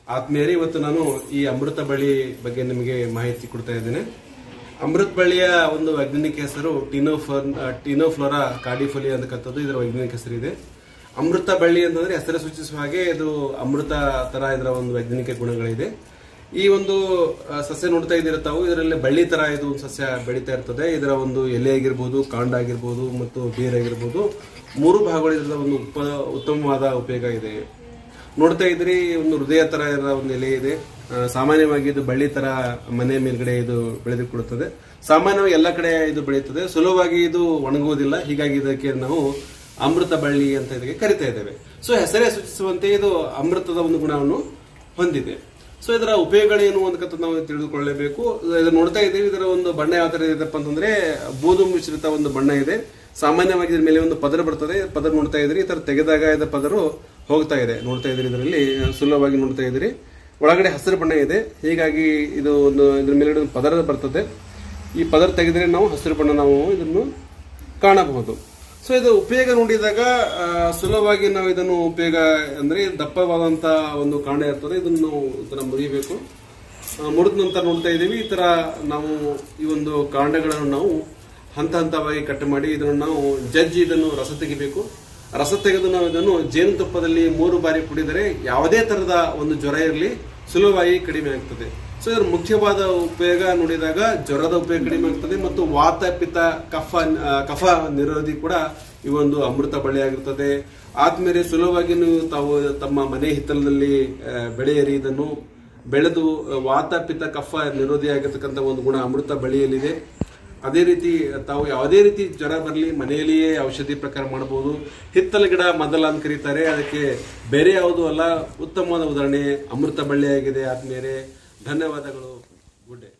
ಆತ್ಮೀಯರೇ ಇವತ್ತು ನಾನು ಈ ಅಮೃತ ಬಳ್ಳಿ ಬಗ್ಗೆ ನಿಮಗೆ ಮಾಹಿತಿ ಕೊಡ್ತಾ ಇದ್ದೇನೆ ಅಮೃತ ಬಳ್ಳಿಯ ಒಂದು ವೈಜ್ಞಾನಿಕ ಹೆಸರು ಟಿನೋಫರ್ ಟಿನೋಫ್ಲೋರಾ ಕಾರ್ಡಿಫೋಲಿ ಅಂತಕ್ಕಂಥದ್ದು ಇದರ ವೈಜ್ಞಾನಿಕ ಹೆಸರಿದೆ ಅಮೃತ ಬಳ್ಳಿ ಅಂತಂದ್ರೆ ಹೆಸರು ಸೂಚಿಸುವ ಹಾಗೆ ಇದು ಅಮೃತ ತರ ಇದರ ಒಂದು ವೈಜ್ಞಾನಿಕ ಗುಣಗಳಿದೆ ಈ ಒಂದು ಆ, ಸಸ್ಯ ನೋಡ್ತಾ ಇದ್ದೀರ ತಾವು ಇದರಲ್ಲಿ ಬಳ್ಳಿ ತರ ಇದು ಒಂದು ಸಸ್ಯ ಬೆಳೀತಾ ಇರ್ತದೆ ಇದರ ಒಂದು ಎಲೆ ಆಗಿರ್ಬೋದು ಕಾಂಡ ಆಗಿರ್ಬೋದು ಮತ್ತು ಬೇರೆ ಆಗಿರ್ಬೋದು ಮೂರು ಭಾಗಗಳು ಇದರ ಒಂದು ಉಪ ಉತ್ತಮವಾದ ಉಪಯೋಗ ಇದೆ ನೋಡ್ತಾ ಇದ್ರಿ ಒಂದು ಹೃದಯ ತರ ಇರೋ ಒಂದು ಎಲೆ ಇದೆ ಆ, ಸಾಮಾನ್ಯವಾಗಿ ಇದು ಬಳ್ಳಿ ತರ ಮನೆ ಮೇಲ್ಗಡೆ ಇದು ಬೆಳೆದುಕೊಳ್ಳುತ್ತದೆ ಸಾಮಾನ್ಯವಾಗಿ ಎಲ್ಲ ಕಡೆ ಇದು ಬೆಳೆಯುತ್ತದೆ ಸುಲಭವಾಗಿ ಇದು ಒಣಗುವುದಿಲ್ಲ ಹೀಗಾಗಿ ಇದಕ್ಕೆ ನಾವು ಅಮೃತ ಬಳ್ಳಿ ಅಂತ ಇದಕ್ಕೆ ಕರಿತಾ ಇದ್ದೇವೆ ಸೊ ಹೆಸರೇ ಸೂಚಿಸುವಂತೆ ಇದು ಅಮೃತದ ಒಂದು ಗುಣವನ್ನು ಹೊಂದಿದೆ ಸೊ ಇದರ ಉಪಯೋಗಗಳೇನು ಅಂತಕ್ಕಂಥ ನಾವು ತಿಳಿದುಕೊಳ್ಳಲೇಬೇಕು ಇದು ನೋಡ್ತಾ ಇದ್ದೀವಿ ಇದರ ಒಂದು ಬಣ್ಣ ಯಾವ ತರ ಇದೆಪ್ಪ ಅಂತಂದ್ರೆ ಬೂದು ಮಿಶ್ರಿತ ಒಂದು ಬಣ್ಣ ಇದೆ ಸಾಮಾನ್ಯವಾಗಿ ಇದ್ರ ಮೇಲೆ ಒಂದು ಪದರ ಬರ್ತದೆ ಪದರ ನೋಡ್ತಾ ಇದ್ರಿ ಈ ತರ ತೆಗೆದಾಗ ಇದರ ಪದರು ಹೋಗ್ತಾ ಇದೆ ನೋಡ್ತಾ ಇದ್ರಿ ಇದರಲ್ಲಿ ಸುಲಭವಾಗಿ ನೋಡ್ತಾ ಇದ್ರಿ ಒಳಗಡೆ ಹಸಿರು ಬಣ್ಣ ಇದೆ ಹೀಗಾಗಿ ಇದು ಒಂದು ಇದ್ರ ಮೇಲ್ಗಡೆ ಒಂದು ಪದರ ಬರ್ತದೆ ಈ ಪದರ ತೆಗೆದ್ರೆ ನಾವು ಹಸಿರು ಬಣ್ಣ ನಾವು ಇದನ್ನು ಕಾಣಬಹುದು ಸೊ ಇದು ಉಪಯೋಗ ನೋಡಿದಾಗ ಆ, ಸುಲಭವಾಗಿ ನಾವು ಇದನ್ನು ಉಪಯೋಗ ಅಂದ್ರೆ ದಪ್ಪವಾದಂತ ಒಂದು ಕಾಂಡ ಇರ್ತದೆ ಇದನ್ನು ನಾವು ಈ ತರ ಮುರಿಬೇಕು ಮುರಿದ ನಂತರ ನೋಡ್ತಾ ಇದ್ದೀವಿ ಈ ತರ ನಾವು ಈ ಒಂದು ಕಾಂಡಗಳನ್ನು ನಾವು ಹಂತ ಹಂತವಾಗಿ ಕಟ್ ಮಾಡಿ ಇದನ್ನು ನಾವು ಜಜ್ಜಿ ಇದನ್ನು ರಸ ತೆಗಿಬೇಕು ರಸ ತೆಗೆದು ನಾವು ಇದನ್ನು ಜೇನುತುಪ್ಪದಲ್ಲಿ ಮೂರು ಬಾರಿ ಕುಡಿದರೆ ಯಾವುದೇ ತರದ ಒಂದು ಜ್ವರ ಇರಲಿ ಸುಲಭವಾಗಿ ಕಡಿಮೆ ಆಗ್ತದೆ ಸೊ ಇದರ ಮುಖ್ಯವಾದ ಉಪಯೋಗ ನೋಡಿದಾಗ ಜ್ವರದ ಉಪಯೋಗ ಕಡಿಮೆ ಆಗ್ತದೆ ಮತ್ತು ವಾತ ಪಿತ್ತ ಕಫ ಆ, ಕಫ ನಿರೋಧಿ ಕೂಡ ಈ ಒಂದು ಅಮೃತ ಬಳ್ಳಿ ಆಗಿರ್ತದೆ ಆದ್ಮೇಲೆ ಸುಲಭವಾಗಿ ನೀವು ತಾವು ತಮ್ಮ ಮನೆ ಹಿತ್ತಲದಲ್ಲಿ ಆ, ಬೆಳೆಯಿರಿ ಇದನ್ನು ಬೆಳೆದು ಆ, ವಾತ ಪಿತ್ತ ಕಫ ನಿರೋಧಿ ಆಗಿರ್ತಕ್ಕಂಥ ಒಂದು ಗುಣ ಅಮೃತ ಬಳ್ಳಿಯಲ್ಲಿದೆ ಅದೇ ರೀತಿ ತಾವು ಯಾವುದೇ ರೀತಿ ಜ್ವರ ಬರಲಿ ಮನೆಯಲ್ಲಿಯೇ ಔಷಧಿ ಪ್ರಕಾರ ಮಾಡಬಹುದು ಹಿತ್ತಲ ಗಿಡ ಮೊದಲ ಅಂತ ಕರೀತಾರೆ ಅದಕ್ಕೆ ಬೇರೆ ಯಾವುದೂ ಅಲ್ಲ ಉತ್ತಮವಾದ ಉದಾಹರಣೆ ಅಮೃತ ಬಳ್ಳಿಯಾಗಿದೆ ಆದ್ಮೇಲೆ ಧನ್ಯವಾದಗಳು ಗುಡ್ ಡೇ